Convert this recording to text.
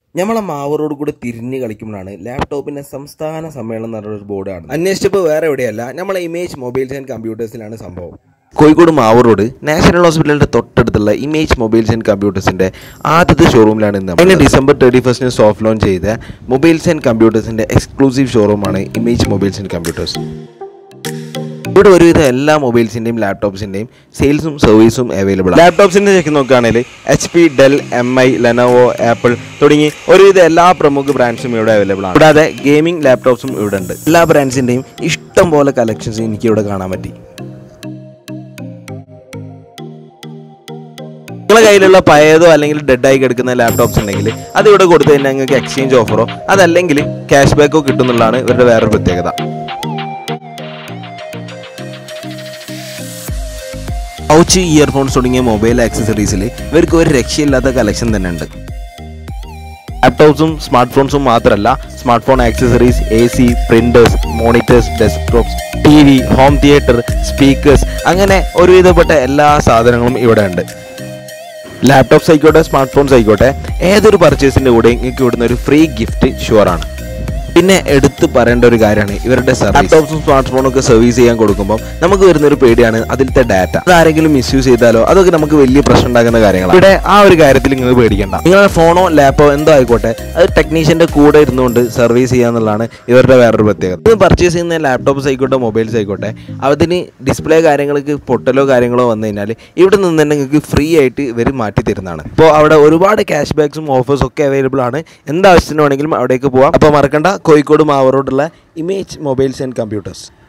നമ്മളെ മാവറോട് കൂടെ തിരിഞ്ഞ് കളിക്കുമ്പോഴാണ് ലാപ്ടോപ്പിന്റെ സംസ്ഥാന സമ്മേളനം എന്ന് പറഞ്ഞ ഒരു ബോർഡാണ് അന്വേഷിച്ചപ്പോൾ വേറെ എവിടെയല്ല നമ്മളെ ഇമേജ് മൊബൈൽസ് ആൻഡ് കമ്പ്യൂട്ടേഴ്സിലാണ് സംഭവം കോഴിക്കോട് മാവൂർ റോഡ് നാഷണൽ ഹോസ്പിറ്റലിന്റെ തൊട്ടടുത്തുള്ള ഇമേജ് മൊബൈൽസ് ആൻഡ് കമ്പ്യൂട്ടേഴ്സിന്റെ ആദ്യത്തെ ഷോറൂമിലാണ് ഇന്ന് നമ്മൾ. കഴിഞ്ഞ ഡിസംബർ തേർട്ടി ഫസ്റ്റിന് സോഫ്റ്റ് ലോഞ്ച് ചെയ്ത മൊബൈൽസ് ആൻഡ് കമ്പ്യൂട്ടേഴ്സിന്റെ എക്സ്ക്ലൂസീവ് ഷോറൂമാണ് ഇമേജ് മൊബൈൽസ് ആൻഡ് കമ്പ്യൂട്ടേഴ്സ് ഇവിടെ ഒരുവിധം എല്ലാ മൊബൈൽസിന്റെയും ലാപ്ടോപ്സിന്റെയും സെയിൽസും സർവീസും അവൈലബിൾ ആണ് ലാപ്ടോപ്സിന്റെ ചെക്ക് നോക്കുകയാണെങ്കിൽ H P Dell M I Lenovo Apple തുടങ്ങി ഒരുവിധം എല്ലാ പ്രമുഖ ബ്രാൻഡ്സും ഇവിടെ അവൈലബിൾ ആണ് കൂടാതെ ഗെയിമിംഗ് ലാപ്ടോപ്സും ഇവിടെ ഉണ്ട് എല്ലാ ബ്രാൻഡ്സിന്റെയും ഇഷ്ടം പോലെ കളക്ഷൻസ് എനിക്ക് ഇവിടെ കാണാൻ പറ്റി നിങ്ങളുടെ കയ്യിലുള്ള പഴയതോ അല്ലെങ്കിൽ ഡെഡായി കിടക്കുന്ന ലാപ്ടോപ്സ് ഉണ്ടെങ്കിൽ അത് ഇവിടെ കൊടുത്തു കഴിഞ്ഞാൽ നിങ്ങൾക്ക് എക്സ്ചേഞ്ച് ഓഫറോ അതല്ലെങ്കിൽ ക്യാഷ് ബാക്കോ കിട്ടുന്നുള്ളതാണ് ഇവരുടെ വേറൊരു പ്രത്യേകത പൗച്ച് ഇയർഫോൺസ് തുടങ്ങിയ മൊബൈൽ ആക്സസറീസിൽ ഇവർക്ക് ഒരു രക്ഷയില്ലാത്ത കളക്ഷൻ തന്നെ ഉണ്ട് ലാപ്ടോപ്സും സ്മാർട്ട് ഫോൺസും മാത്രമല്ല smart phone accessories A C printers monitors desktops T V home theatre speakers അങ്ങനെ ഒരുവിധപ്പെട്ട എല്ലാ സാധനങ്ങളും ഇവിടെ ഉണ്ട് ലാപ്ടോപ്സ് ആയിക്കോട്ടെ സ്മാർട്ട് ഫോൺസ് ആയിക്കോട്ടെ ഏതൊരു പർച്ചേസിൻ്റെ കൂടെ നിങ്ങൾക്ക് ഇവിടുന്ന് ഒരു ഫ്രീ ഗിഫ്റ്റ് ഷുവറാണ് പിന്നെ എടുത്ത് പറയേണ്ട ഒരു കാര്യമാണ് ഇവരുടെ ലാപ്ടോപ്സും സ്മാർട്ട് ഫോണും ഒക്കെ സർവീസ് ചെയ്യാൻ കൊടുക്കുമ്പോൾ നമുക്ക് വരുന്ന ഒരു പേടിയാണ് അതിലത്തെ ഡാറ്റ അത് ആരെങ്കിലും മിസ്യൂസ് ചെയ്താലോ അതൊക്കെ നമുക്ക് വലിയ പ്രശ്നം ഉണ്ടാക്കുന്ന കാര്യങ്ങളാണ് ഇവിടെ ആ ഒരു കാര്യത്തിൽ നിങ്ങൾ പേടിക്കേണ്ട നിങ്ങളുടെ ഫോണോ ലാപ്പോ എന്തോ ആയിക്കോട്ടെ അത് ടെക്നീഷ്യന്റെ കൂടെ ഇരുന്നുകൊണ്ട് സർവീസ് ചെയ്യാന്നുള്ളതാണ് ഇവരുടെ വേറൊരു പ്രത്യേകത ഇത് പർച്ചേസ് ചെയ്യുന്ന ലാപ്ടോപ്സ് ആയിക്കോട്ടെ മൊബൈൽസ് ആയിക്കോട്ടെ അതിന് ഡിസ്പ്ലേ കാര്യങ്ങൾക്ക് പൊട്ടലോ കാര്യങ്ങളോ വന്നു കഴിഞ്ഞാൽ ഇവിടെ നിന്ന് തന്നെ നിങ്ങൾക്ക് ഫ്രീ ആയിട്ട് ഇവർ മാറ്റി തരുന്നതാണ് ഇപ്പോൾ അവിടെ ഒരുപാട് ക്യാഷ് ബാക്സും ഓഫേഴ്സും ഒക്കെ അവൈലബിൾ ആണ് എന്താവശ്യത്തിന് വേണമെങ്കിലും അവിടേക്ക് പോവാം അപ്പോൾ മറക്കണ്ട കോഴിക്കോട് മാവറോടുള്ള ഇമേജ് മൊബൈൽസ് ആൻഡ് കമ്പ്യൂട്ടേഴ്സ്